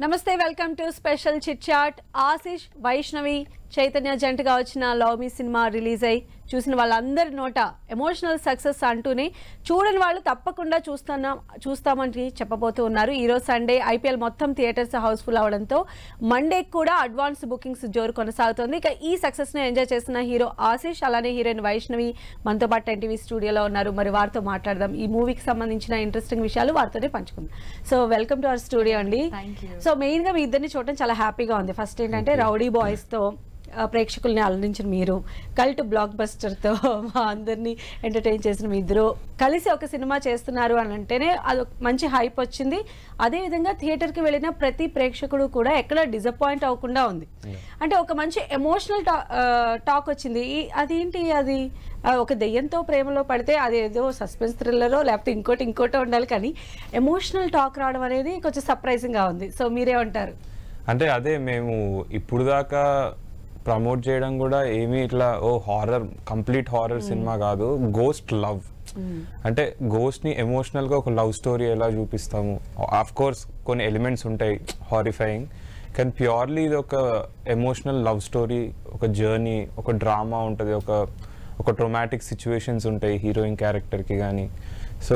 నమస్తే welcome to special chit chat Ashish Vaishnavi Chaitanya జంటగా వచ్చిన లవ్ మీ సినిమా రిలీజ్ అయి చూసిన వాళ్ళందరి నోట ఎమోషనల్ సక్సెస్ అంటూనే చూడని వాళ్ళు తప్పకుండా చూస్తున్నాం చూస్తామని చెప్పబోతూ ఉన్నారు ఈరోజు సండే ఐపీఎల్ మొత్తం థియేటర్స్ హౌస్ఫుల్ అవడంతో మండే కూడా అడ్వాన్స్ బుకింగ్స్ జోరు కొనసాగుతోంది ఇక ఈ సక్సెస్ ను ఎంజాయ్ చేస్తున్న హీరో ఆశిష్ అలానే హీరోయిన్ వైష్ణవి మనతో పాటు ఎన్టీవీ స్టూడియోలో ఉన్నారు మరి వారితో మాట్లాడదాం ఈ మూవీకి సంబంధించిన ఇంట్రెస్టింగ్ విషయాలు వారితోనే పంచుకుందాం so welcome to our studio అండి Thank you. సో మెయిన్ గా మీ ఇద్దరిని చూడటం చాలా హ్యాపీగా ఉంది ఫస్ట్ ఏంటంటే రౌడీ బాయ్స్ తో ఆ, ప్రేక్షకుల్ని అలరించిన మీరు కల్ట్ బ్లాక్ బస్టర్ తో మా అందరినీ ఎంటర్టైన్ చేసిన మీ ఇద్దరు కలిసి ఒక సినిమా చేస్తున్నారు అని అంటేనే అది ఒక మంచి హైప్ వచ్చింది అదే విధంగా థియేటర్ కి వెళ్ళిన ప్రతి ప్రేక్షకుడు కూడా ఎక్కడ డిసప్పాయింట్ అవ్వకుండా ఉంది అంటే ఒక మంచి ఎమోషనల్ టాక్ వచ్చింది ఈ- అదేంటి అది ఆ, ఒక దెయ్యంతో ప్రేమలో పడితే అది ఏదో సస్పెన్స్ థ్రిల్లరో లేకపోతే ఇంకోటి ఇంకోటో ఉండాలి కానీ ఎమోషనల్ టాక్ రావడం అనేది కొంచెం సర్ప్రైజింగ్ గా ఉంది సో మీరేమంటారు అంటే అదే మేము ఇప్పుడు దాకా ప్రమోట్ చేయడం కూడా ఏమీ ఇట్లా ఓ హారర్ కంప్లీట్ హారర్ సినిమా కాదు గోస్ట్ లవ్ అంటే గోస్ట్ ని ఎమోషనల్ గా ఒక లవ్ స్టోరీ ఎలా చూపిస్తాము ఆఫ్ కోర్స్ కొన్ని ఎలిమెంట్స్ ఉంటాయి హారిఫైయింగ్ కానీ ప్యూర్లీ ఇది ఒక ఎమోషనల్ లవ్ స్టోరీ ఒక జర్నీ ఒక డ్రామా ఉంటుంది ఒక ఒక ట్రొమాటిక్ సిచ్యువేషన్స్ ఉంటాయి హీరోయిన్ క్యారెక్టర్కి కానీ సో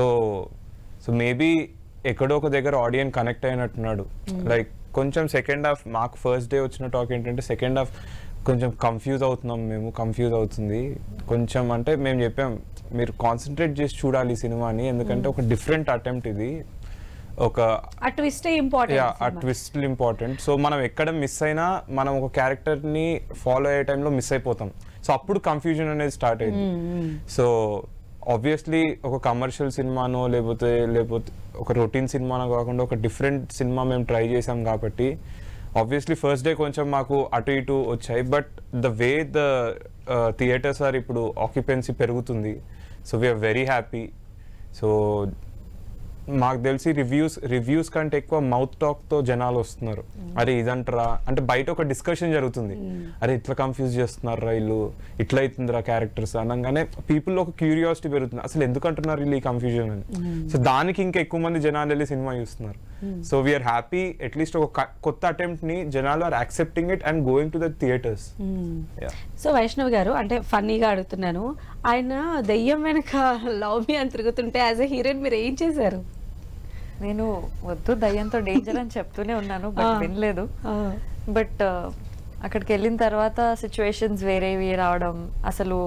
సో మేబీ ఎక్కడో ఒక దగ్గర ఆడియన్ కనెక్ట్ అయినట్టున్నాడు లైక్ కొంచెం సెకండ్ హాఫ్ మాకు ఫస్ట్ డే వచ్చిన టాక్ ఏంటంటే సెకండ్ హాఫ్ కొంచెం కన్ఫ్యూజ్ అవుతున్నాం మేము కన్ఫ్యూజ్ అవుతుంది కొంచెం అంటే మేము చెప్పాం మీరు కాన్సన్ట్రేట్ చేసి చూడాలి ఈ సినిమాని ఎందుకంటే ఒక డిఫరెంట్ అటెంప్ట్ ఇది ఒక ఆ ట్విస్టే యా ఆ ఇంపార్టెంట్ ట్విస్ట్ ఇంపార్టెంట్ సో మనం ఎక్కడ మిస్ అయినా మనం ఒక క్యారెక్టర్ ని ఫాలో అయ్యే టైంలో మిస్ అయిపోతాం సో అప్పుడు కన్ఫ్యూజన్ అనేది స్టార్ట్ అయింది సో ఆబ్వియస్లీ ఒక కమర్షియల్ సినిమానో లేకపోతే లేకపోతే ఒక రొటీన్ సినిమానో కాకుండా ఒక డిఫరెంట్ సినిమా మేము ట్రై చేసాం కాబట్టి ఆబ్వియస్లీ ఫస్ట్ డే కొంచెం మాకు అటు ఇటు వచ్చాయి but the way the theatres are ఇప్పుడు ఆక్యుపెన్సీ పెరుగుతుంది so we're very happy so మాకు తెలిసి రివ్యూస్ రివ్యూస్ కంటే ఎక్కువ మౌత్ టాక్ తో జనాలు వస్తున్నారు అరే ఇదంటరా అంటే బయట ఒక డిస్కషన్ జరుగుతుంది అరే ఇట్లా కన్ఫ్యూజ్ చేస్తున్నారా వీళ్ళు ఇట్లా అవుతుందిరా క్యారెక్టర్స్ అనగానే పీపుల్ ఒక క్యూరియాసిటీ పెరుగుతుంది అసలు ఎందుకు అంటున్నారు వీళ్ళు ఈ కన్ఫ్యూజన్ అని సో దానికి ఇంకా ఎక్కువ మంది జనాలు వెళ్ళి సినిమా చూస్తున్నారు సో వీఆర్ హ్యాపీ అట్లీస్ట్ ఒక క- కొత్త అటెంప్ట్ ని జనాలు are accepting it and going to the theatres so Vaishnav గారు అంటే ఫన్నీగా అడుగుతున్నాను ఆయన దెయ్యం వెనక లవ్ మీ అని తిరుగుతుంటే యాజ్ ఎ హీరోయిన్ మీరు ఏం చేశారు నేను వద్దు దయ్యంతో డేంజర్ అని చెప్తూనే ఉన్నాను బట్ ఆ. వినలేదు ఆ, బట్ అక్కడికి వెళ్ళిన తర్వాత సిచ్యువేషన్స్ వేరేవి రావడం అసలు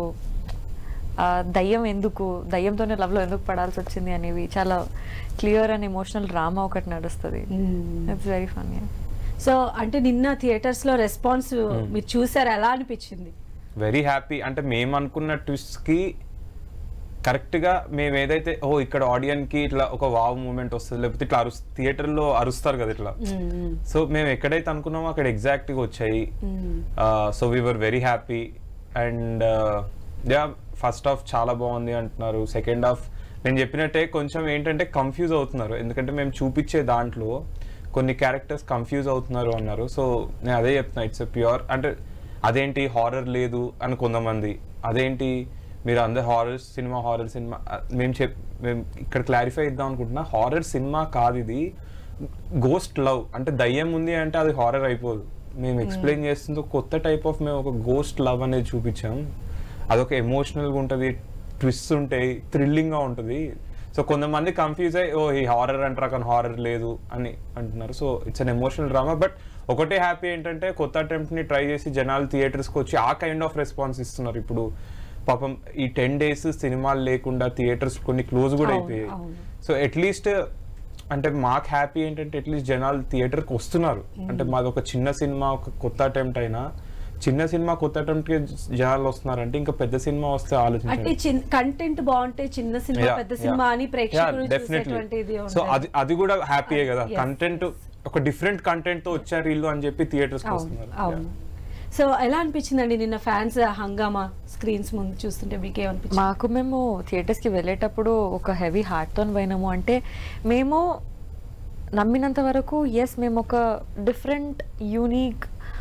ఆ, దయ్యం ఎందుకు దయ్యంతోనే love లో ఎందుకు పడాల్సి వచ్చింది అనేవి చాలా క్లియర్ అండ్ ఎమోషనల్ డ్రామా ఒకటి నడుస్తుంది hmm. It's very fun so అంటే నిన్న థియేటర్స్ లో రెస్పాన్స్ మీరు చూసారు ఎలా అనిపించింది వెరీ హ్యాపీ అంటే మేము అనుకున్న ట్విస్ట్ కి కరెక్ట్ గా మేము ఏదైతే ఓ ఇక్కడ ఆడియన్ కి ఇట్లా ఒక వావ్ మూమెంట్ వస్తుంది లేకపోతే ఇట్లా అరు థియేటర్ లో అరుస్తారు కదా ఇట్లా మ్మ్. సో మేము ఎక్కడైతే అనుకున్నామో అక్కడ ఎగ్జాక్ట్ గా వచ్చాయి hmm. So we were very happy and yeah first half చాలా బాగుంది అంటున్నారు సెకండ్ హాఫ్ నేను చెప్పినట్టే కొంచెం ఏంటంటే కన్ఫ్యూజ్ అవుతున్నారు ఎందుకంటే మేము చూపించే దాంట్లో కొన్ని క్యారెక్టర్స్ కన్ఫ్యూజ్ అవుతున్నారు అన్నారు సో నేను అదే చెప్తున్నా ఇట్స్ ప్యూర్ అంటే అదేంటి హారర్ లేదు అని కొంతమంది అదేంటి మీరు అందరు హారర్ సినిమా హారర్ సినిమా అ- మేము చెప్ మేము ఇక్కడ క్లారిఫై ఇద్దాం అనుకుంటున్నా హారర్ సినిమా కాదు ఇది గోస్ట్ లవ్ అంటే దయ్యం ఉంది అంటే అది హారర్ అయిపోదు మేము ఎక్స్ప్లెయిన్ చేస్తుంది ఒక కొత్త టైప్ ఆఫ్ మేము ఒక గోస్ట్ లవ్ అనేది చూపించాం అదొక ఎమోషనల్గా ఉంటుంది ట్విస్ట్ ఉంటాయి థ్రిల్లింగ్గా ఉంటుంది సో కొంతమంది కన్ఫ్యూజ్ అయ్యి ఓ ఈ హారర్ అంటారా కానీ హారర్ లేదు అని అంటున్నారు so it's an emotional drama but ఒకటే హ్యాపీ ఏంటంటే కొత్త attempt ని ట్రై చేసి జనాలు థియేటర్స్కి వచ్చి ఆ కైండ్ ఆఫ్ రెస్పాన్స్ ఇస్తున్నారు ఇప్పుడు పాపం ఈ టెన్ డేస్ సినిమాలు లేకుండా థియేటర్స్ కొన్ని క్లోజ్ కూడా అవును, అయిపోయాయి అవును. సో అట్లీస్ట్ అంటే మాకు హ్యాపీ ఏంటంటే అట్లీస్ట్ జనాలు థియేటర్కి వస్తున్నారు అంటే మాది ఒక చిన్న సినిమా ఒక కొత్త అటెంప్ట్ అయినా చిన్న సినిమా కొత్త attempt కి జనాలు వస్తున్నారంటే ఇంకా పెద్ద సినిమా వస్తే అంటే ఆలోచించండి కంటెంట్ బాగుంటే చిన్న సినిమా పెద్ద సినిమా అని ప్రేక్షకులు చూసేటువంటి ఇది సో ఉంటుంది. అది అది కూడా హ్యాపీయే కదా Yes. కంటెంట్ ఒక డిఫరెంట్ కంటెంట్ తో వచ్చారు వీళ్ళు అని చెప్పి థియేటర్స్ అవును వస్తున్నారు అవును సో ఎలా అనిపించిందండి నిన్న ఫ్యాన్స్ హంగామా స్క్రీన్స్ ముందు చూస్తుంటే మీకు ఏమనిపించింది మాకు మేము థియేటర్స్కి వెళ్ళేటప్పుడు ఒక హెవీ హార్ట్తో పోయినాము అంటే మేము నమ్మినంత వరకు ఎస్ మేము ఒక డిఫరెంట్ యూనిక్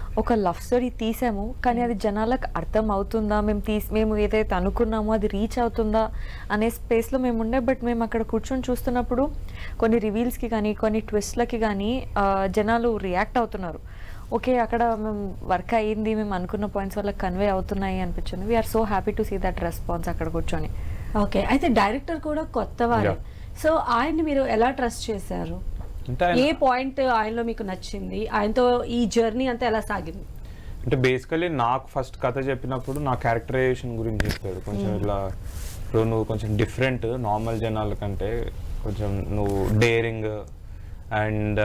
ఒక లవ్ స్టోరీ తీసాము కానీ అది జనాలకు అర్థం అవుతుందా మేము తీసి మేము ఏదైతే అనుకున్నామో అది రీచ్ అవుతుందా అనే స్పేస్లో మేము ఉండే బట్ మేము అక్కడ కూర్చొని చూస్తున్నప్పుడు కొన్ని రివీల్స్కి కానీ కొన్ని ట్విస్ట్లకి కానీ ఆ, జనాలు రియాక్ట్ అవుతున్నారు ఓకే అక్కడ మేము వర్క్ అయ్యింది మేము అనుకున్న పాయింట్స్ వల్ల కన్వే అవుతున్నాయి అనిపించింది we're so happy to see that response అక్కడ కూర్చొని ఓకే అయితే డైరెక్టర్ కూడా కొత్త వారే Yeah. సో ఆయన్ని మీరు ఎలా ట్రస్ట్ చేశారు అంటే ఆయన- ఏ పాయింట్ ఆయనలో మీకు నచ్చింది ఆయనతో ఈ జర్నీ అంతా ఎలా సాగింది అంటే బేసికలీ నాకు ఫస్ట్ కథ చెప్పినప్పుడు నా క్యారెక్టరైజేషన్ గురించి చెప్పాడు కొంచెం ఇట్లా ఇప్పుడు నువ్వు కొంచెం డిఫరెంట్ నార్మల్ జనాల కంటే కొంచెం నువ్వు daring and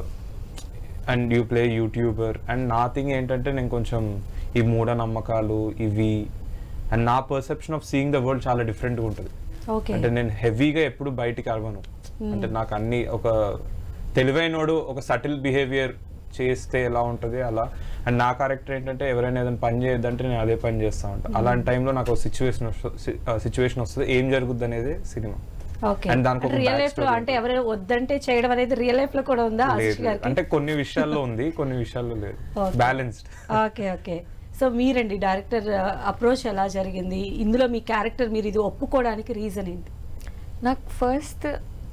and you play YouTuber and నా థింగ్ ఏంటంటే నేను కొంచెం ఈ మూఢనమ్మకాలు ఇవి అండ్ నా perception of seeing the world చాలా డిఫరెంట్గా ఉంటుంది ఓకే అంటే నేను హెవీగా ఎప్పుడు బయటికి అరవను అంటే నాకు అన్ని ఒక తెలివైనోడు ఒక సటిల్ బిహేవియర్ చేస్తే ఎలా ఉంటుంది అలా అండ్ నా క్యారెక్టర్ ఏంటంటే ఎవరైనా ఏదైనా పని చేయొద్దంటే నేను అదే పని చేస్తా ఉంటాను అలాంటి టైంలో నాకు సిచ్యువేషన్ సిచ్యువేషన్ వస్తుంది ఏం జరుగుద్ది అనేది సినిమా ఓకే And దానికి ఒక రియల్ back లైఫ్ లో story అంటే ఎవరైనా వద్దంటే చేయడం అనేది రియల్ లైఫ్ లో కూడా ఉందా ఆశిష్ లేదు గారికి అంటే కొన్ని విషయాల్లో ఉంది కొన్ని విషయాల్లో లేదు Okay. బ్యాలెన్స్డ్ ఓకే ఓకే సో మీరండి డైరెక్టర్ అప్రోచ్ ఎలా జరిగింది ఇందులో మీ క్యారెక్టర్ మీరు ఇది ఒప్పుకోవడానికి రీజన్ ఏంటి నాకు ఫస్ట్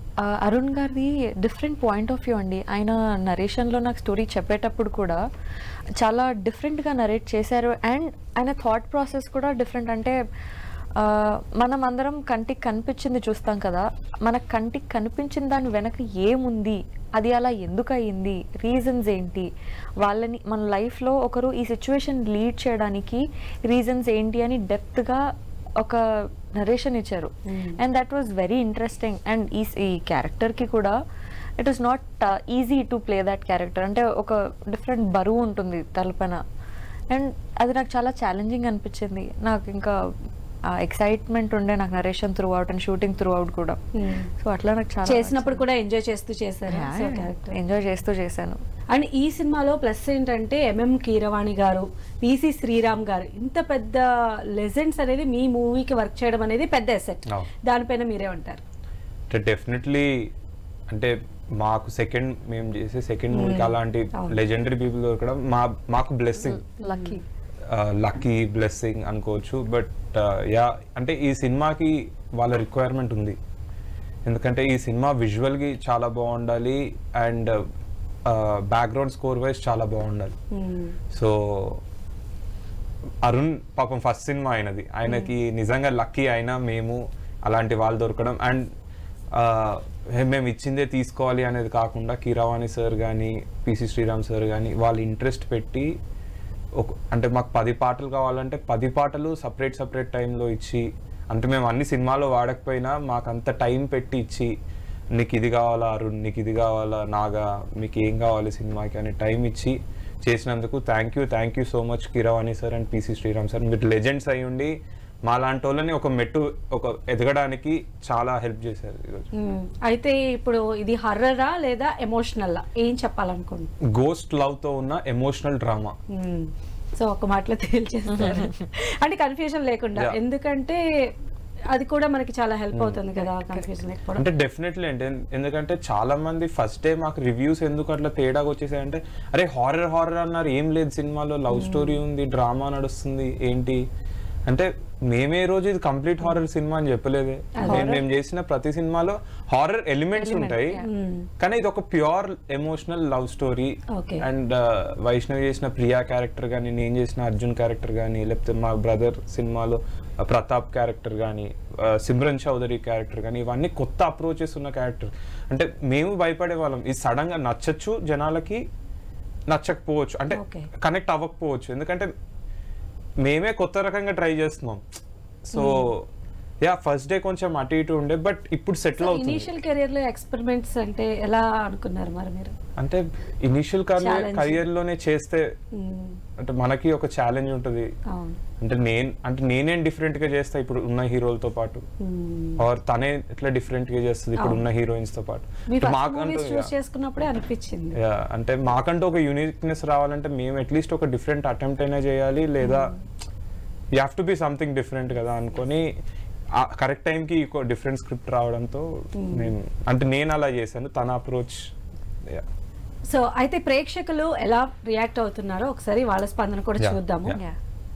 అరుణ్ గారిది డిఫరెంట్ పాయింట్ ఆఫ్ వ్యూ అండి ఆయన నరేషన్లో నాకు స్టోరీ చెప్పేటప్పుడు కూడా చాలా డిఫరెంట్గా నరేట్ చేశారు అండ్ ఆయన థాట్ ప్రాసెస్ కూడా డిఫరెంట్ అంటే ఆ, మనం అందరం కంటికి కనిపించింది చూస్తాం కదా మన కంటికి కనిపించిన దాని వెనక ఏముంది అది అలా ఎందుకు అయ్యింది రీజన్స్ ఏంటి వాళ్ళని మన లైఫ్లో ఒకరు ఈ సిచ్యువేషన్ లీడ్ చేయడానికి రీజన్స్ ఏంటి అని డెప్త్గా ఒక నరేషన్ ఇచ్చారు and that was very interesting and ఈ ఈ క్యారెక్టర్కి కూడా it was not easy to play that character అంటే ఒక డిఫరెంట్ బరువు ఉంటుంది తలపైన అండ్ అది నాకు చాలా ఛాలెంజింగ్ అనిపించింది నాకు ఇంకా ఎక్సైట్మెంట్ ఉండే నాకు narration throughout and shooting throughout కూడా సో అట్లా నాకు చాలా చేసినప్పుడు కూడా ఎంజాయ్ చేస్తూ చేశారు క్యారెక్టర్ ఎంజాయ్ చేస్తూ చేశాను అండ్ ఈ సినిమాలో ప్లస్ ఏంటంటే ఎంఎం కీరవాణి గారు పిసి శ్రీరామ్ గారు ఇంత పెద్ద లెజెండ్స్ అనేది మీ మూవీకి వర్క్ చేయడం అనేది పెద్ద ఎసెట్ అవును. దానిపైన మీరేమంటారు అంటే డెఫినెట్లీ అంటే మాకు సెకండ్ మేము చేసే సెకండ్ మూవీకి అలాంటి అవును. లెజెండరీ పీపుల్ దొరకడం మా మాకు బ్లెస్సింగ్ లక్కీ లక్కీ బ్లెస్సింగ్ అనుకోవచ్చు బట్ యా అంటే ఈ సినిమాకి వాళ్ళ రిక్వైర్మెంట్ ఉంది ఎందుకంటే ఈ సినిమా విజువల్కి చాలా బాగుండాలి అండ్ బ్యాక్గ్రౌండ్ స్కోర్ వైజ్ చాలా బాగుండాలి సో అరుణ్ పాపం ఫస్ట్ సినిమా అయినది ఆయనకి నిజంగా లక్కీ అయినా మేము అలాంటి వాళ్ళు దొరకడం అండ్ మేము ఇచ్చిందే తీసుకోవాలి అనేది కాకుండా కీరవాణి సార్ కానీ పిసి శ్రీరామ్ సార్ కానీ వాళ్ళు ఇంట్రెస్ట్ పెట్టి ఒక అంటే మాకు పది పాటలు కావాలంటే పది పాటలు సపరేట్ సపరేట్ టైంలో ఇచ్చి అంటే మేము అన్ని సినిమాలో వాడకపోయినా మాకు అంత టైం పెట్టి ఇచ్చి నీకు ఇది కావాలా అరుణ్ నీకు ఇది కావాలా నాగా మీకు ఏం కావాలి సినిమాకి అని టైం ఇచ్చి చేసినందుకు thank you thank you so much Keeravani sir and PC Sriram sir మీరు లెజెండ్స్ అయి ఉండి మా లాంటి వాళ్ళని ఒక మెట్టు ఒక ఎదగడానికి చాలా హెల్ప్ చేశారు ఈరోజు మ్మ్. అయితే ఇప్పుడు ఇది హర్రరా లేదా ఎమోషనల్ ఏం చెప్పాలనుకోండి గోస్ట్ లవ్తో ఉన్న ఎమోషనల్ డ్రామా సో ఒక మాటలో తేల్చేస్తారు అంటే కన్ఫ్యూజన్ లేకుండా Yeah. ఎందుకంటే అది కూడా మనకి చాలా హెల్ప్ అవుతుంది కదా కన్ఫ్యూజన్ లేకపోవడం అంటే డెఫినెట్లీ అంటే ఎందుకంటే చాలా మంది ఫస్ట్ డే మాకు రివ్యూస్ ఎందుకు అట్లా తేడాగా వచ్చేసాయంటే అరే హారర్ హారర్ అన్నారు ఏం లేదు సినిమాలో లవ్ స్టోరీ ఉంది డ్రామా నడుస్తుంది ఏంటి అంటే మేమే రోజు ఇది కంప్లీట్ హారర్ సినిమా అని చెప్పలేదే మేము మేము చేసిన ప్రతి సినిమాలో హారర్ ఎలిమెంట్స్ ఉంటాయి కానీ ఇది ఒక pure emotional love story Okay. And Vaishnavi చేసిన ప్రియా క్యారెక్టర్ కానీ నేను చేసిన అర్జున్ క్యారెక్టర్ కానీ లేకపోతే మా బ్రదర్ సినిమాలో ఆ, ప్రతాప్ క్యారెక్టర్ కానీ సిమ్రన్ చౌదరి క్యారెక్టర్ కానీ ఇవన్నీ కొత్త అప్రోచెస్ ఉన్న క్యారెక్టర్ అంటే మేము భయపడే వాళ్ళం ఇది సడన్ గా నచ్చచ్చు జనాలకి నచ్చకపోవచ్చు అంటే Okay. కనెక్ట్ అవ్వకపోవచ్చు ఎందుకంటే మేమే కొత్త రకంగా ట్రై చేస్తున్నాం సో యా ఫస్ట్ డే కొంచెం అటు ఇటు ఉండే బట్ ఇప్పుడు సెటిల్ అవుతుంది ఇనీషియల్ కెరియర్ లో ఎక్స్పెరిమెంట్స్ అంటే ఎలా అనుకున్నారు మరి మీరు అంటే ఇనిషియల్ Challenge. కెరియర్ లోనే చేస్తే మ్మ్. అంటే మనకి ఒక ఛాలెంజ్ ఉంటుంది అవును అంటే నేను అంటే నేనేం డిఫరెంట్ గా చేస్తా ఇప్పుడు ఉన్న హీరోలతో పాటు మ్మ్. ఆర్ తనే ఎట్లా డిఫరెంట్ గా చేస్తుంది ఇప్పుడు ఉన్న హీరోయిన్స్ తో పాటు మీ అంటే ఫస్ట్ మాకంటూ మూవీస్ yeah. చూస్ చేసుకున్నప్పుడే అనిపించింది Yeah, అంటే మాకంటూ ఒక యూనిక్నెస్ రావాలంటే మేము అట్లీస్ట్ ఒక డిఫరెంట్ అటెంప్ట్ అయినా చేయాలి లేదా you have to be something different కదా అనుకొని కరెక్ట్ టైంకి ఒక డిఫరెంట్ స్క్రిప్ట్ రావడంతో మేము అంటే నేను అలా చేశాను తన అప్రోచ్ సో అయితే ప్రేక్షకులు ఎలా రియాక్ట్ అవుతున్నారో ఒకసారి వాళ్ళ స్పందన కూడా Yeah, చూద్దాము yeah. Yeah.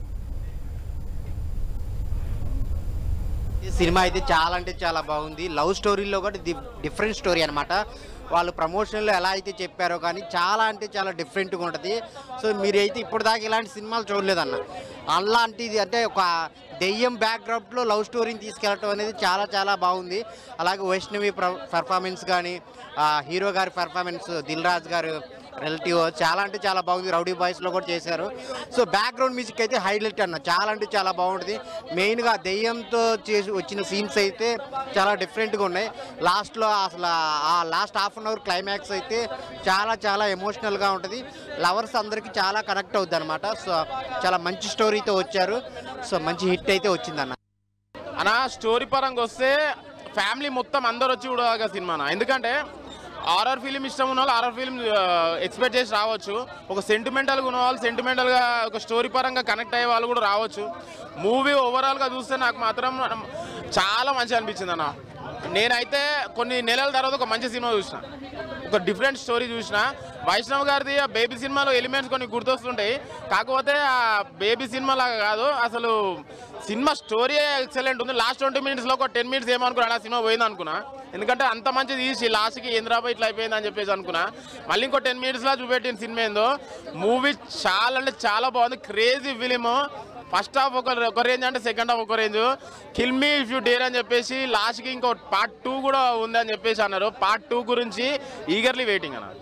ఈ సినిమా అయితే చాలా అంటే చాలా బాగుంది లవ్ స్టోరీలో కూడా డి- డిఫరెంట్ స్టోరీ అనమాట వాళ్ళు ప్రమోషన్లో ఎలా అయితే చెప్పారో కానీ చాలా అంటే చాలా డిఫరెంట్గా ఉంటుంది సో మీరైతే ఇప్పటిదాకా ఇలాంటి సినిమాలు చూడలేదన్న అలాంటిది అంటే ఒక దెయ్యం బ్యాక్డ్రాప్లో లవ్ స్టోరీని తీసుకెళ్ళటం అనేది చాలా చాలా బాగుంది అలాగే వైష్ణవి పర్ఫార్మెన్స్ కానీ హీరో గారి పర్ఫార్మెన్స్ దిల్ రాజ్ గారు రిలేటివ్ చాలా అంటే చాలా బాగుంది రౌడీ బాయ్స్లో కూడా చేశారు సో బ్యాక్గ్రౌండ్ మ్యూజిక్ అయితే హైలైట్ అన్న చాలా అంటే చాలా బాగుంటుంది మెయిన్గా దెయ్యంతో చేసి వచ్చిన సీన్స్ అయితే చాలా డిఫరెంట్గా ఉన్నాయి లాస్ట్లో అసలు ఆ last half an hour climax అయితే చాలా చాలా ఎమోషనల్గా ఉంటుంది లవర్స్ అందరికీ చాలా కనెక్ట్ అవుద్ది అనమాట సో చాలా మంచి స్టోరీతో వచ్చారు సో మంచి హిట్ అయితే వచ్చిందన్న అన్న స్టోరీ పరంగా వస్తే ఫ్యామిలీ మొత్తం అందరు వచ్చి చూడగా సినిమా ఎందుకంటే హారర్ ఫిలిం ఇష్టం ఉన్న వాళ్ళు హారర్ ఫిలిం ఎక్స్పెక్ట్ చేసి రావచ్చు ఒక సెంటిమెంటల్గా ఉన్న వాళ్ళు సెంటిమెంటల్గా ఒక స్టోరీ పరంగా కనెక్ట్ అయ్యే వాళ్ళు కూడా రావచ్చు మూవీ ఓవరాల్గా చూస్తే నాకు మాత్రం చాలా మంచిగా అనిపించింది అన్న నేనైతే కొన్ని నెలల తర్వాత ఒక మంచి సినిమా చూసిన ఒక డిఫరెంట్ స్టోరీ చూసిన వైష్ణవ్ గారిది ఆ బేబీ సినిమాలో ఎలిమెంట్స్ కొన్ని గుర్తొస్తుంటాయి కాకపోతే ఆ బేబీ సినిమా లాగా కాదు అసలు సినిమా స్టోరీ ఎక్సలెంట్ ఉంది లాస్ట్ ట్వంటీ మినిట్స్లో ఒక టెన్ మినిట్స్ ఏమనుకున్నా ఆ సినిమా పోయింది అనుకున్నా ఎందుకంటే అంత మంచి తీసి లాస్ట్కి ఏంద్రాబాయ్ ఇట్లా అయిపోయింది అని చెప్పేసి అనుకున్నా మళ్ళీ ఇంకో టెన్ మినిట్స్లో చూపెట్టిన సినిమా ఏందో మూవీ చాలా అంటే చాలా బాగుంది క్రేజీ ఫిలిం ఫస్ట్ హాఫ్ ఒక ఒక రేంజ్ అంటే సెకండ్ హాఫ్ ఒక range kill me if you dare అని చెప్పేసి లాస్ట్కి ఇంకో పార్ట్ టూ కూడా ఉంది అని చెప్పేసి అన్నారు పార్ట్ టూ గురించి ఈగర్లీ వెయిటింగ్ అన్నారు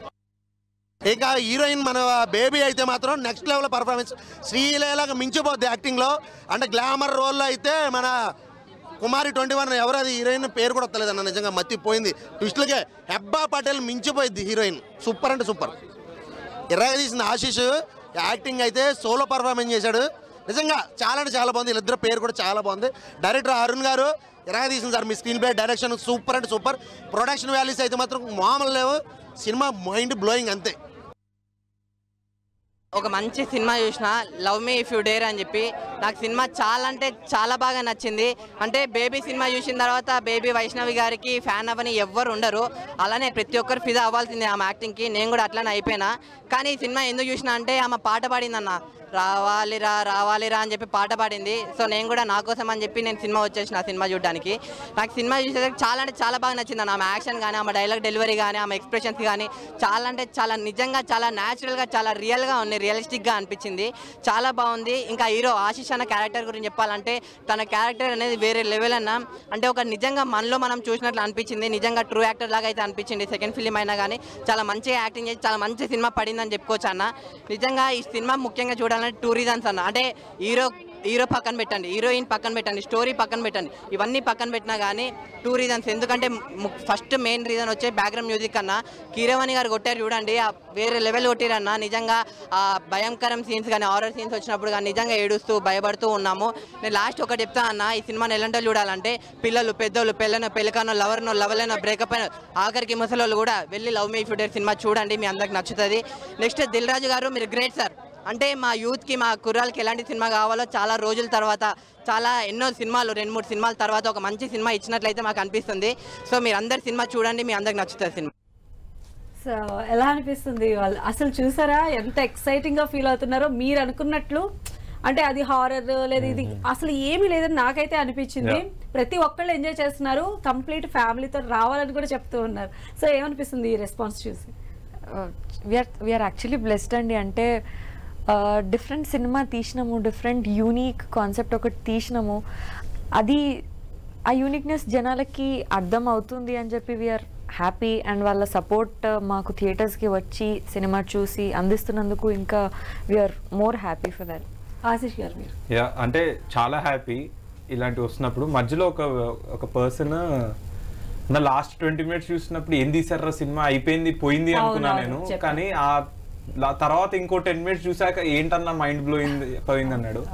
ఇంకా హీరోయిన్ మన బేబీ అయితే మాత్రం నెక్స్ట్ లెవెల్ పర్ఫార్మెన్స్ శ్రీలీలకు మించిపోద్ది యాక్టింగ్లో అంటే గ్లామర్ రోల్లో అయితే మన కుమారి ట్వంటీ వన్ ఎవరది హీరోయిన్ పేరు కూడా వస్తలేదు అన్న నిజంగా మత్తిపోయింది ట్విస్టులకే హెబ్బా పటేల్ మించిపోయింది హీరోయిన్ సూపర్ అంటే సూపర్ ఇరవై తీసిన ఆశీష్ యాక్టింగ్ అయితే సోలో పర్ఫార్మెన్స్ చేశాడు నిజంగా చాలా అంటే చాలా బాగుంది వీళ్ళిద్దరు పేరు కూడా చాలా బాగుంది డైరెక్టర్ అరుణ్ గారు ఇరవై తీసింది సార్ మీ స్క్రీన్ ప్లే డైరెక్షన్ సూపర్ అంటే సూపర్ ప్రొడక్షన్ వాల్యూస్ అయితే మాత్రం మామూలు లేవు సినిమా మైండ్ బ్లోయింగ్ అంతే ఒక మంచి సినిమా చూసిన love me if you dare అని చెప్పి నాకు సినిమా చాలా అంటే చాలా బాగా నచ్చింది అంటే బేబీ సినిమా చూసిన తర్వాత బేబీ వైష్ణవి గారికి ఫ్యాన్ అవ్వని ఎవ్వరు ఉండరు అలానే ప్రతి ఒక్కరు ఫిదా అవ్వాల్సిందే ఆమె యాక్టింగ్కి నేను కూడా అట్లానే అయిపోయినా కానీ ఈ సినిమా ఎందుకు చూసినా అంటే ఆమె పాట పాడిందన్న రావాలిరా రావాలిరా అని చెప్పి పాట పాడింది సో నేను కూడా నా కోసం అని చెప్పి నేను సినిమా వచ్చేసిన ఆ సినిమా చూడడానికి నాకు సినిమా చూసేసరికి చాలా అంటే చాలా బాగా నచ్చింది అన్న ఆమె యాక్షన్ కానీ ఆమె డైలాగ్ డెలివరీ కానీ ఆమె ఎక్స్ప్రెషన్స్ కానీ చాలా అంటే చాలా నిజంగా చాలా న్యాచురల్గా చాలా రియల్గా ఉంది రియలిస్టిక్గా అనిపించింది చాలా బాగుంది ఇంకా హీరో ఆశిష్ అన్న క్యారెక్టర్ గురించి చెప్పాలంటే తన క్యారెక్టర్ అనేది వేరే లెవెల్ అన్న అంటే ఒక నిజంగా మనలో మనం చూసినట్లు అనిపించింది నిజంగా ట్రూ యాక్టర్ లాగా అయితే అనిపించింది సెకండ్ ఫిలిం అయినా కానీ చాలా మంచిగా యాక్టింగ్ చేసి చాలా మంచి సినిమా పడిందని చెప్పుకోవచ్చు అన్న నిజంగా ఈ సినిమా ముఖ్యంగా చూడాలంటే టూ రీజన్స్ అన్న అంటే హీరో హీరో పక్కన పెట్టండి హీరోయిన్ పక్కన పెట్టండి స్టోరీ పక్కన పెట్టండి ఇవన్నీ పక్కన పెట్టినా కానీ టూ రీజన్స్ ఎందుకంటే ఫస్ట్ మెయిన్ రీజన్ వచ్చే బ్యాక్గ్రౌండ్ మ్యూజిక్ అన్న కీరవాణి గారు కొట్టారు చూడండి ఆ వేరే లెవెల్ కొట్టిరన్న నిజంగా ఆ భయంకరం సీన్స్ కానీ హారర్ సీన్స్ వచ్చినప్పుడు కానీ నిజంగా ఏడుస్తూ భయపడుతూ ఉన్నాము నేను లాస్ట్ ఒకటి చెప్తా అన్న ఈ సినిమాని ఎలాంటి చూడాలంటే పిల్లలు పెద్దోళ్ళు పెళ్ళనో పెళ్ళకనో లవర్నో లవలేనో బ్రేకప్ అయిన ఆఖరికి ముసలోళ్ళు కూడా వెళ్ళి లవ్ మీ ఫ్యూడర్ సినిమా చూడండి మీ అందరికి నచ్చుతుంది నెక్స్ట్ దిల్ రాజు గారు మీరు గ్రేట్ సార్ అంటే మా యూత్కి మా కుర్రాలకి ఎలాంటి సినిమా కావాలో చాలా రోజుల తర్వాత చాలా ఎన్నో సినిమాలు రెండు మూడు సినిమాల తర్వాత ఒక మంచి సినిమా ఇచ్చినట్లయితే మాకు అనిపిస్తుంది సో మీరు అందరు సినిమా చూడండి మీ అందరికి నచ్చుతుంది సినిమా సో ఎలా అనిపిస్తుంది వాళ్ళు అసలు చూసారా ఎంత ఎక్సైటింగ్ గా ఫీల్ అవుతున్నారో మీరు అనుకున్నట్లు అంటే అది హారర్ లేదా ఇది అసలు ఏమీ లేదని నాకైతే అనిపించింది ప్రతి ఒక్కళ్ళు ఎంజాయ్ చేస్తున్నారు కంప్లీట్ ఫ్యామిలీతో రావాలని కూడా చెప్తూ ఉన్నారు సో ఏమనిపిస్తుంది ఈ రెస్పాన్స్ చూసి వీఆర్ వీఆర్ యాక్చువల్లీ బ్లెస్డ్ అండి అంటే డిఫరెంట్ సినిమా తీసినాము డిఫరెంట్ యూనిక్ కాన్సెప్ట్ ఒకటి తీసినాము అది ఆ యూనిక్నెస్ జనాలకి అర్థం అవుతుంది అని చెప్పి వీఆర్ హ్యాపీ అండ్ వాళ్ళ సపోర్ట్ మాకు థియేటర్స్కి వచ్చి సినిమా చూసి అందిస్తున్నందుకు ఇంకా we're more happy for that Ashish గారు మీరు యా అంటే చాలా హ్యాపీ ఇలాంటివి వస్తున్నప్పుడు మధ్యలో ఒక ఒక పర్సన్ నా లాస్ట్ ట్వంటీ మినిట్స్ చూసినప్పుడు ఏం తీసారా సినిమా అయిపోయింది పోయింది అవును, అనుకున్నా అవును, నేను చెప్పారు. కానీ ఆ లా- తర్వాత ఇంకో టెన్ మినిట్స్ చూసాక ఏంటన్నా మైండ్ బ్లోయింది పోయింది అన్నాడు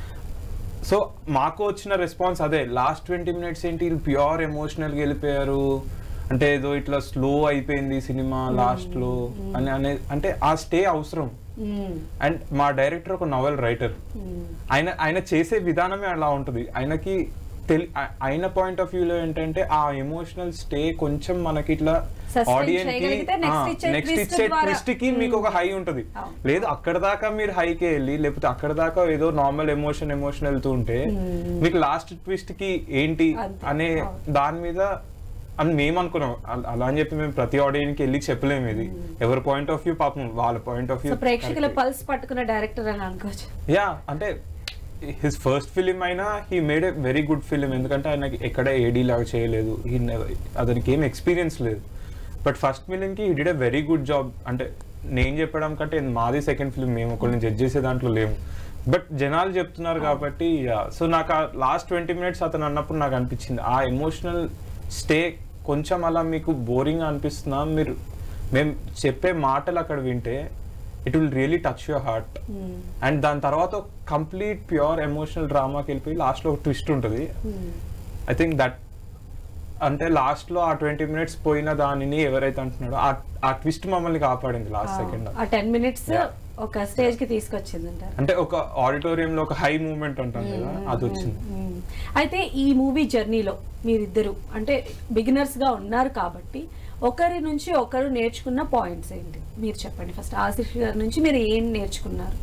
సో మాకు వచ్చిన రెస్పాన్స్ అదే లాస్ట్ ట్వంటీ మినిట్స్ ఏంటి వీళ్ళు ప్యూర్ ఎమోషనల్గా వెళ్ళిపోయారు అంటే ఏదో ఇట్లా స్లో అయిపోయింది సినిమా లాస్ట్ లో అని అనే అంటే ఆ స్టే అవసరం మ్మ్. అండ్ మా డైరెక్టర్ ఒక నవల్ రైటర్ ఆయన ఆయన చేసే విధానమే అలా ఉంటుంది ఆయనకి తెలి ఆ- అయిన పాయింట్ ఆఫ్ వ్యూలో ఏంటంటే ఆ ఎమోషనల్ స్టే కొంచెం మనకి ఇట్లా Sustain ఆడియన్స్ కి చేయగలిగితే next ఇచ్చే నెక్స్ట్ twist ఇచ్చే ద్వారా- ట్విస్ట్ కి మీకు ఒక హై ఉంటది అవును. లేదు అక్కడ దాకా మీరు హైకి వెళ్ళి లేకపోతే అక్కడ దాకా ఏదో నార్మల్ ఎమోషన్ ఎమోషన్ వెళ్తూ ఉంటే మీకు లాస్ట్ ట్విస్ట్ కి ఏంటి అంతే. అనే దాని మీద అని మేము అనుకున్నాం అల- అలా అని చెప్పి మేము ప్రతి ఆడియన్స్ కి వెళ్ళి చెప్పలేము ఇది ఎవరి పాయింట్ ఆఫ్ వ్యూ పాపం వాళ్ళ పాయింట్ ఆఫ్ వ్యూ సో ప్రేక్షకుల పల్స్ పట్టుకున్న డైరెక్టర్ అని అనుకోవచ్చు యా అంటే హిస్ ఫస్ట్ ఫిలిం అయినా he made a very good film ఎందుకంటే ఆయనకి ఎక్కడ ఏడీ లాగా చేయలేదు హీ అతనికి ఏం ఎక్స్పీరియన్స్ లేదు బట్ ఫస్ట్ ఫిలింకి he did a very good job అంటే నేను చెప్పడం కంటే ఇది మాది సెకండ్ ఫిలిం మేము ఒకరిని జడ్జ్ చేసే దాంట్లో లేము బట్ జనాలు చెప్తున్నారు కాబట్టి సో నాకు ఆ లాస్ట్ ట్వంటీ మినిట్స్ అతను అన్నప్పుడు నాకు అనిపించింది ఆ ఎమోషనల్ స్టే కొంచెం అలా మీకు బోరింగ్ అనిపిస్తున్నా మీరు మేము చెప్పే మాటలు అక్కడ వింటే it will really touch your heart and దాని తర్వాత కంప్లీట్ ప్యూర్ ఎమోషనల్ డ్రామాకి వెళ్ళిపోయి లాస్ట్లో ఒక ట్విస్ట్ ఉంటుంది ఐ థింక్ దట్ అంటే లాస్ట్లో ఆ ట్వంటీ మినిట్స్ పోయిన దానిని ఎవరైతే అంటున్నాడో ఆ ఆ ట్విస్ట్ మమ్మల్ని కాపాడింది లాస్ట్ సెకండ్ ఆ టెన్ మినిట్స్ Yeah. ఒక స్టేజ్ కి తీసుకొచ్చింది అంటారు అంటే ఒక ఆడిటోరియంలో ఒక హై మూమెంట్ అంటాం కదా అది వచ్చింది మ్మ్. అయితే ఈ మూవీ జర్నీలో మీరిద్దరు అంటే బిగినర్స్ గా ఉన్నారు కాబట్టి ఒకరి నుంచి ఒకరు నేర్చుకున్న పాయింట్స్ ఏంటి మీరు చెప్పండి ఫస్ట్ ఆశిష్ గారి నుంచి మీరు ఏం నేర్చుకున్నారు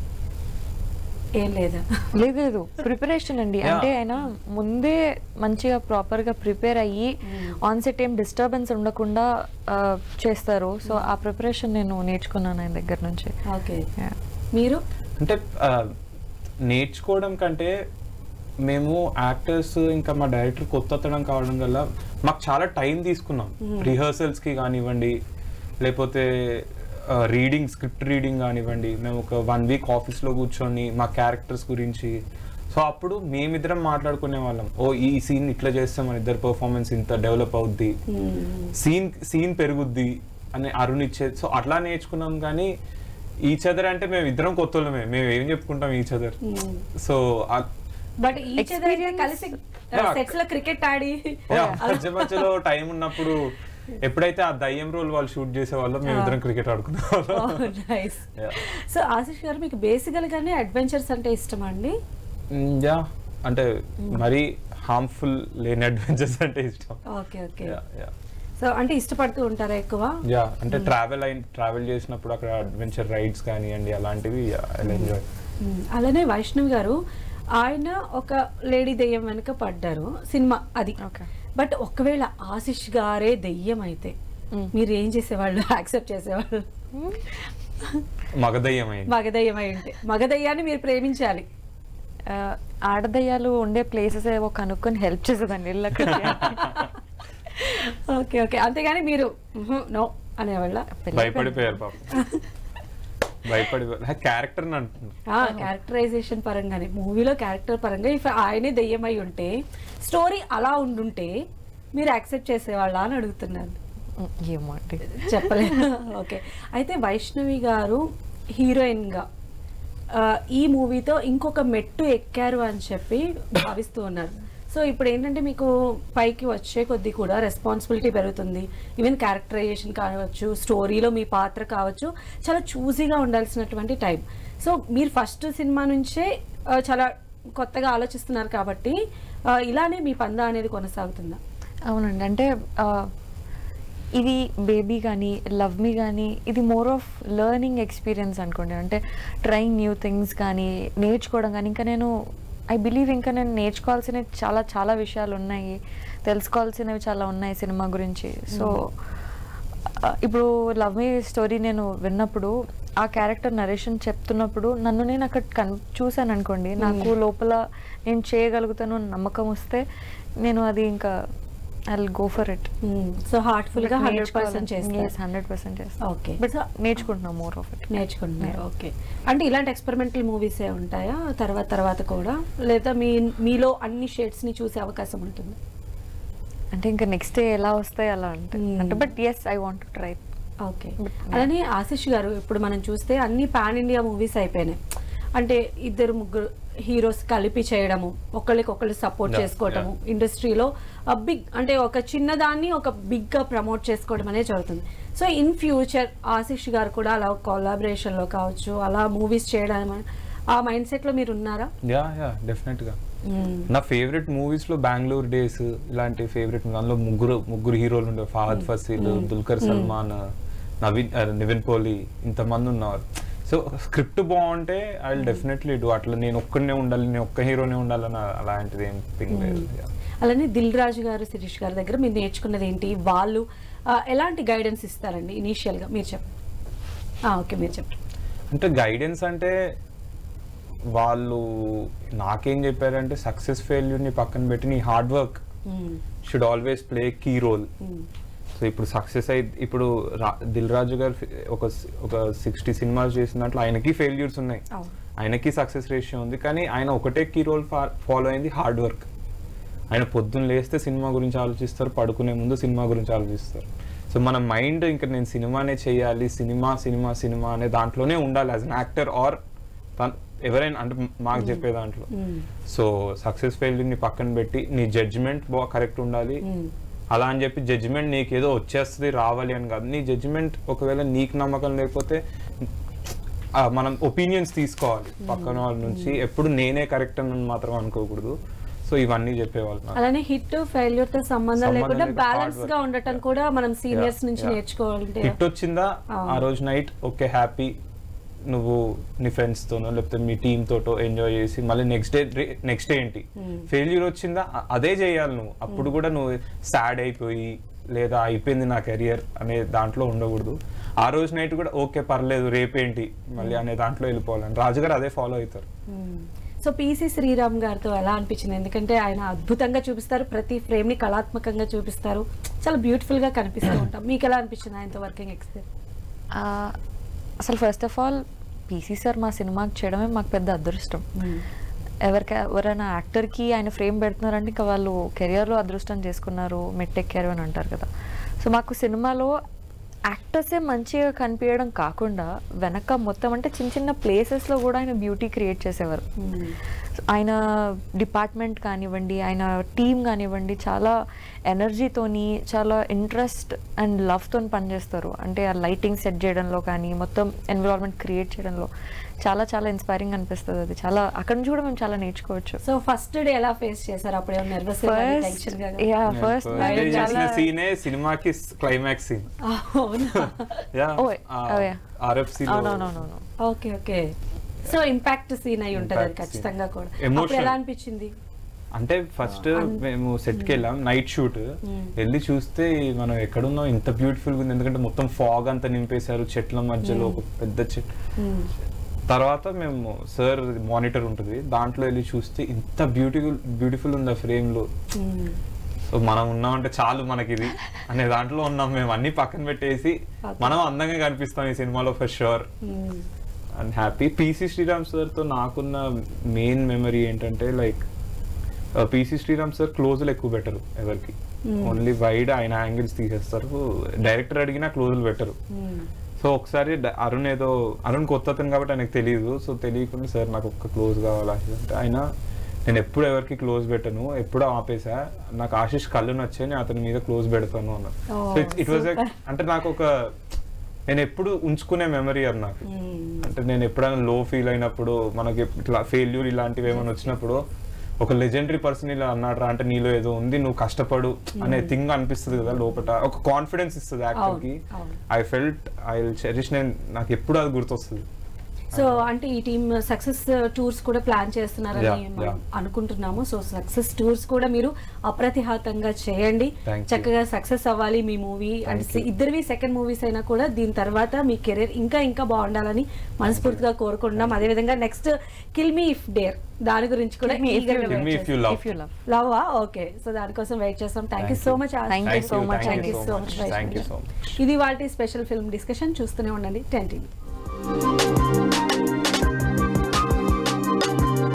ఏం లేదా లేదు లేదు ప్రిపరేషన్ అండి Yeah. అంటే ఆయన ముందే మంచిగా ప్రాపర్ గా ప్రిపేర్ అయ్యి ఆన్ సెట్ ఏం డిస్టర్బెన్స్ ఉండకుండా ఆ, చేస్తారు సో ఆ ప్రిపరేషన్ నేను నేర్చుకున్నాను ఆయన దగ్గర నుంచి ఓకే Yeah. మీరు అంటే ఆ, నేర్చుకోవడం కంటే మేము యాక్టర్స్ ఇంకా మా డైరెక్టర్ కొత్త అతడం కావడం వల్ల మాకు చాలా టైం తీసుకున్నాం రిహర్సల్స్కి కానివ్వండి లేకపోతే రీడింగ్ స్క్రిప్ట్ రీడింగ్ కానివ్వండి మేము ఒక వన్ వీక్ ఆఫీస్లో కూర్చొని మా క్యారెక్టర్స్ గురించి సో అప్పుడు మేమిద్దరం మాట్లాడుకునే వాళ్ళం ఓ ఈ సీన్ ఇట్లా చేస్తే మన ఇద్దరు పర్ఫార్మెన్స్ ఇంత డెవలప్ అవుద్ది సీన్ సీన్ పెరుగుద్ది అని అరుణ్ ఇచ్చేది సో అట్లా నేర్చుకున్నాం కానీ ఈచ్ అదర్ అంటే మేము ఇద్దరం కొత్త వాళ్ళమే మేము ఏం చెప్పుకుంటాం ఈచ్ అదర్ సో బట్ ఈ Experience- కలిసి Yeah. సెట్స్ లో క్రికెట్ ఆడి మధ్య మధ్యలో టైం ఉన్నప్పుడు ఎప్పుడైతే ఆ దయ్యం రోల్ వాళ్ళు షూట్ చేసే వాళ్ళు మేము ఇద్దరం క్రికెట్ ఆడుకున్నాం నైస్ Yeah. సో ఆశిష్ గారు మీకు బేసికల్ గానే అడ్వెంచర్స్ అంటే ఇష్టమా అండి యా అంటే మరీ హార్మ్ఫుల్ లేని అడ్వెంచర్స్ అంటే ఇష్టం okay okay yeah yeah so అంటే ఇష్టపడుతూ ఉంటారా ఎక్కువ యా అంటే ట్రావెల్ అయిన ట్రావెల్ చేసినప్పుడు అక్కడ అడ్వెంచర్ రైడ్స్ కానివ్వండి అలాంటివి ఐ ఎంజాయ్ మ్మ్. అలానే వైష్ణవ్ గారు ఆయన ఒక లేడీ దెయ్యం వెనుక పడ్డారు సినిమా అది Okay. బట్ ఒకవేళ ఆశిష్ గారే దెయ్యం అయితే మీరు ఏం చేసేవాళ్ళు యాక్సెప్ట్ చేసేవాళ్ళు మగదయ్యం అయింది మగదయ్యం అయి ఉంటే మగదయ్యాన్ని మీరు ప్రేమించాలి ఆ, ఆడదయ్యాలు ఉండే ప్లేసెస్ ఏవో కనుక్కొని హెల్ప్ చేసేదండి ఇల్లు అక్కడికి. ఓకే ఓకే అంతేగాని మీరు నో అనేవాళ్ళ భయపడిపోయారు పాప భయపడిపోయారు క్యారెక్టర్ అంటున్నారు క్యారెక్టరైజేషన్ పరంగానే మూవీలో క్యారెక్టర్ పరంగా ఇఫ్ ఆయనే దెయ్యం అయి ఉంటే స్టోరీ అలా ఉండుంటే మీరు యాక్సెప్ట్ చేసేవాళ్ళ అని అడుగుతున్నాను ఏమో అండి చెప్పలేదు ఓకే అయితే వైష్ణవి గారు హీరోయిన్గా ఆ, ఈ మూవీతో ఇంకొక మెట్టు ఎక్కారు అని చెప్పి భావిస్తూ ఉన్నారు సో ఇప్పుడు ఏంటంటే మీకు పైకి వచ్చే కొద్దీ కూడా రెస్పాన్సిబిలిటీ పెరుగుతుంది ఈవెన్ క్యారెక్టరైజేషన్ కావచ్చు స్టోరీలో మీ పాత్ర కావచ్చు చాలా చూసీగా ఉండాల్సినటువంటి టైం సో మీరు ఫస్ట్ సినిమా నుంచే ఆ, చాలా కొత్తగా ఆలోచిస్తున్నారు కాబట్టి ఆ, ఇలానే మీ పందా అనేది కొనసాగుతుందా అవునండి అంటే ఆ, ఇది బేబీ కానీ లవ్ మీ కానీ ఇది మోర్ ఆఫ్ లెర్నింగ్ ఎక్స్పీరియన్స్ అనుకోండి అంటే ట్రయింగ్ న్యూ థింగ్స్ కానీ నేర్చుకోవడం కానీ ఇంకా నేను ఐ బిలీవ్ ఇంకా నేను నేర్చుకోవాల్సినవి చాలా చాలా విషయాలు ఉన్నాయి తెలుసుకోవాల్సినవి చాలా ఉన్నాయి సినిమా గురించి సో ఇప్పుడు లవ్ మీ స్టోరీ నేను విన్నప్పుడు ఆ క్యారెక్టర్ నరేషన్ చెప్తున్నప్పుడు నన్ను నేను అక్కడ కన్ చూశాను అనుకోండి నాకు లోపల నేను చేయగలుగుతాను అని నమ్మకం వస్తే నేను అది ఇంకా I go for it so heartful గా హండ్రెడ్ పర్సెంట్ చేస్తారు హండ్రెడ్ పర్సెంట్ చేస్తాను ఓకే బట్ నేర్చుకుంటున్నాం మోర్ ఆఫ్ ఇట్ నేర్చుకుంటున్నారు ఓకే అంటే ఇలాంటి ఎక్స్పెరిమెంటల్ మూవీస్ ఏ ఉంటాయా తర్వాత తర్వాత కూడా లేదా మీ మీలో అన్ని షేడ్స్ ని చూసే అవకాశం ఉంటుంది అంటే ఇంకా నెక్స్ట్ డే ఎలా వస్తాయి అలా అంటే Hmm. అంటే but yes I want to try okay But, అలానే ఆశిష్ గారు ఇప్పుడు మనం చూస్తే అన్ని పాన్ ఇండియా మూవీస్ అయిపోయినాయి అంటే ఇద్దరు ముగ్గురు హీరోస్ కలిపి చేయడము ఒకళ్ళకొకళ్ళు సపోర్ట్ Yeah, చేసుకోవడము ఇండస్ట్రీలో బిగ్ అంటే ఒక చిన్నదాన్ని ఒక బిగ్ గా ప్రమోట్ చేసుకోవడం అనేది జరుగుతుంది సో ఇన్ ఫ్యూచర్ ఆశిష్ గారు కూడా అలా కొలాబరేషన్ లో కావచ్చు అలా మూవీస్ చేయడం ఆ మైండ్ సెట్ లో మీరు ఉన్నారా యా యా డెఫినెట్ గా నా ఫేవరెట్ మూవీస్ లో బెంగళూరు డేస్ ఇలాంటి ఫేవరెట్ అందులో ముగ్గురు ముగ్గురు హీరోలు ఉండే ఫహద్ ఫసీల్ దుల్కర్ సల్మాన్ నవీన్ ఆ, నివిన్ పోలి ఇంతమంది ఉన్నారు సో స్క్రిప్ట్ బాగుంటే ఐ విల్ డెఫినెట్లీ డూ అట్లా నేను ఒక్కనే ఉండాలి నేను ఒక్క హీరోనే ఉండాలని అలాంటిది ఏం థింగ్ లేదు Yeah. అలానే దిల్ రాజు గారు శిరీష్ గారి దగ్గర మీరు నేర్చుకున్నది ఏంటి వాళ్ళు ఆ, ఎలాంటి గైడెన్స్ ఇస్తారండి ఇనీషియల్ గా మీరు చెప్పండి ఓకే మీరు చెప్పండి అంటే గైడెన్స్ అంటే వాళ్ళు నాకేం చెప్పారంటే సక్సెస్ ఫెయిల్యూర్ని పక్కన పెట్టి నీ hard work should always play key role so ఇప్పుడు సక్సెస్ అయి ఇప్పుడు రా- దిల్ రాజు గారు ఫి- ఒక సి- ఒక సిక్స్టీ సినిమాలు చేసిన దాంట్లో ఆయనకి ఫెయిల్యూర్స్ ఉన్నాయి అవును. ఆయనకి సక్సెస్ రేషియో ఉంది కానీ ఆయన ఒకటే కీ రోల్ ఫాలో అయింది హార్డ్ వర్క్ ఆయన పొద్దున్న లేస్తే సినిమా గురించి ఆలోచిస్తారు పడుకునే ముందు సినిమా గురించి ఆలోచిస్తారు సో మన మైండ్ ఇంకా నేను సినిమానే చేయాలి సినిమా సినిమా సినిమా అనే దాంట్లోనే ఉండాలి యాజ్ అన్ యాక్టర్ ఆర్ ఎవరైనా అంటే మాకు చెప్పే దాంట్లో సో సక్సెస్ ఫెయిల్యూర్ని పక్కన పెట్టి నీ జడ్జిమెంట్ బా కరెక్ట్ ఉండాలి అలా అని చెప్పి జడ్జిమెంట్ నీకు ఏదో వచ్చేస్తుంది రావాలి అని కాదు నీ జడ్జిమెంట్ ఒకవేళ నీకు నమ్మకం లేకపోతే ఆ, మనం ఒపీనియన్స్ తీసుకోవాలి పక్కన వాళ్ళ నుంచి ఎప్పుడు నేనే కరెక్ట్ అని మాత్రం అనుకోకూడదు సో ఇవన్నీ చెప్పేవాళ్ళు నాకు. అలానే హిట్ ఫెయిల్యూర్ తో సంబంధం సంబంధం లేకుండా లేదు, బ్యాలెన్స్ hard గా work. ఉండటం కూడా మనం సీనియర్స్ Yeah, నుంచి yeah. నేర్చుకోవాలంటే హిట్ వచ్చిందా ఆ రోజు నైట్ ఓకే హ్యాపీ నువ్వు నీ ఫ్రెండ్స్ తోనో లేకపోతే మీ టీమ్ తోటో ఎంజాయ్ చేసి మళ్ళీ నెక్స్ట్ డే నెక్స్ట్ డే ఏంటి ఫెయిల్యూర్ వచ్చిందా అ- అదే చేయాలి నువ్వు అప్పుడు కూడా నువ్వు సాడ్ అయిపోయి లేదా అయిపోయింది నా కెరియర్ అనే దాంట్లో ఉండకూడదు ఆ రోజు నైట్ కూడా ఓకే పర్లేదు రేపేంటి మళ్ళీ అనే దాంట్లో వెళ్ళిపోవాలని రాజుగారు అదే ఫాలో అవుతారు సో పిసి శ్రీరామ్ గారితో ఎలా అనిపించింది ఎందుకంటే ఆయన అద్భుతంగా చూపిస్తారు ప్రతి ఫ్రేమ్ ని కళాత్మకంగా చూపిస్తారు చాలా బ్యూటిఫుల్ గా కనిపిస్తూ ఉంటాం మీకు ఎలా అనిపించింది ఆయనతో వర్కింగ్ ఎక్స్పీరియన్స్ ఆ, అసలు first of all PC sir మా సినిమాకి చేయడమే మాకు పెద్ద అదృష్టం ఎవరికి ఎవరైనా యాక్టర్కి ఆయన ఫ్రేమ్ పెడుతున్నారంటే ఇంకా వాళ్ళు కెరియర్లో అదృష్టం చేసుకున్నారు మెట్టెక్కారు అని అంటారు కదా సో మాకు సినిమాలో యాక్టర్సే మంచిగా కనిపించడం కాకుండా వెనక మొత్తం అంటే చిన్న చిన్న ప్లేసెస్లో కూడా ఆయన బ్యూటీ క్రియేట్ చేసేవారు So, ఆయన డిపార్ట్మెంట్ కానివ్వండి ఆయన టీం కానివ్వండి చాలా ఎనర్జీతోని చాలా ఇంట్రెస్ట్ అండ్ లవ్తో పనిచేస్తారు అంటే ఆ లైటింగ్ సెట్ చేయడంలో కానీ మొత్తం ఎన్విరాన్మెంట్ క్రియేట్ చేయడంలో చాలా చాలా ఇన్స్పైరింగ్ అనిపిస్తుంది అది చాలా అక్కడ నుంచి కూడా మేము చాలా నేర్చుకోవచ్చు సో ఫస్ట్ డే ఎలా ఫేస్ చేశారు అప్పుడు ఏమైనా నర్వస్ ఫస్ట్ టెన్షన్ గా యా ఫస్ట్ చేసిన సీనే సినిమాకి క్లైమాక్స్ సీన్ అవునా Oh, oh, yeah. ఆర్ఎఫ్సి అవునవునవును okay okay so impact scene అయి ఉంటుంది అది Impact scene. ఖచ్చితంగా కూడా Emotional. అప్పుడు ఎలా అనిపించింది అంటే ఫస్ట్ మేము సెట్ కి వెళ్ళాం నైట్ షూట్ వెళ్ళి చూస్తే మనం ఎక్కడున్నాం ఇంత బ్యూటిఫుల్ ఉంది ఎందుకంటే మొత్తం ఫాగ్ అంతా నింపేశారు చెట్ల మధ్యలో ఒక పెద్ద చెట్టు తర్వాత మేము సార్ మానిటర్ ఉంటుంది దాంట్లో వెళ్ళి చూస్తే ఇంత బ్యూటిఫుల్ బ్యూటిఫుల్ ఉంది ఆ ఫ్రేమ్ లో సో మనం ఉన్నామంటే చాలు మనకి ఇది అనే దాంట్లో ఉన్నాం మేము అన్ని పక్కన పెట్టేసి మనం అందంగా కనిపిస్తాం ఈ సినిమాలో for sure and happy PC Sriram sir తో నాకున్న మెయిన్ మెమరీ ఏంటంటే లైక్ పీసీ శ్రీరామ్ సార్ క్లోజులు ఎక్కువ పెట్టరు ఎవరికి ఓన్లీ వైడ్ ఆయన యాంగిల్స్ తీసేస్తారు డైరెక్టర్ అడిగినా క్లోజులు పెట్టరు సో ఒకసారి డ- అరుణ్ ఏదో అరుణ్ కొత్త అతను కాబట్టి ఆయనకు తెలియదు సో తెలియకుండా సార్ నాకు ఒక్క క్లోజ్ కావాలి ఆశీష్ అంటే ఆయన నేను ఎప్పుడు ఎవరికి క్లోజ్ పెట్టను ఎప్పుడు ఆపేసా నాకు ఆశీష్ కళ్ళు నచ్చాయి నేను అతని మీద క్లోజ్ పెడతాను అన్న Oh, సో ఇట్ వాజ్ అంటే నాకు ఒక నేను ఎప్పుడు ఉంచుకునే మెమరీ అది నాకు అంటే నేను ఎప్పుడైనా లో ఫీల్ అయినప్పుడు మనకి ఇట్లా ఫెయిల్యూర్ ఇలాంటివి ఏమైనా వచ్చినప్పుడు ఒక లెజెండరీ పర్సన్ ఇలా అన్నాడు అంటే నీలో ఏదో ఉంది నువ్వు కష్టపడు అనే థింగ్ అనిపిస్తుంది కదా లోపల ఒక కాన్ఫిడెన్స్ ఇస్తుంది యాక్టర్ కి అవును. ఐ ఫెల్ట్ ఐ చెరిష్ నేను నాకు ఎప్పుడు అది గుర్తొస్తుంది సో అంటే ఈ టీమ్ సక్సెస్ టూర్స్ కూడా ప్లాన్ చేస్తున్నారని Yeah, మనం yeah. అనుకుంటున్నాము సో సక్సెస్ టూర్స్ కూడా మీరు అప్రతిహాతంగా చేయండి Thank you. చక్కగా సక్సెస్ అవ్వాలి మీ మూవీ అండ్ you. ఇద్దరివి సెకండ్ మూవీస్ అయినా కూడా దీని తర్వాత మీ కెరీర్ ఇంకా ఇంకా బాగుండాలని మనస్ఫూర్తిగా కోరుకుంటున్నాం అదేవిధంగా next kill me if dare దాని గురించి కూడా Kill Me If eager గా You Kill Me wait If You చేస్తాం. Love. ఇఫ్ యూ లవ్ లవ్వా ఓకే సో దానికోసం వెయిట్ చేస్తాం థ్యాంక్ యూ Thank సో you. Much Thank you so much, thank you Andy. So much thank you so much ఇది వాటి special film discussion చూస్తూనే ఉండండి ten TV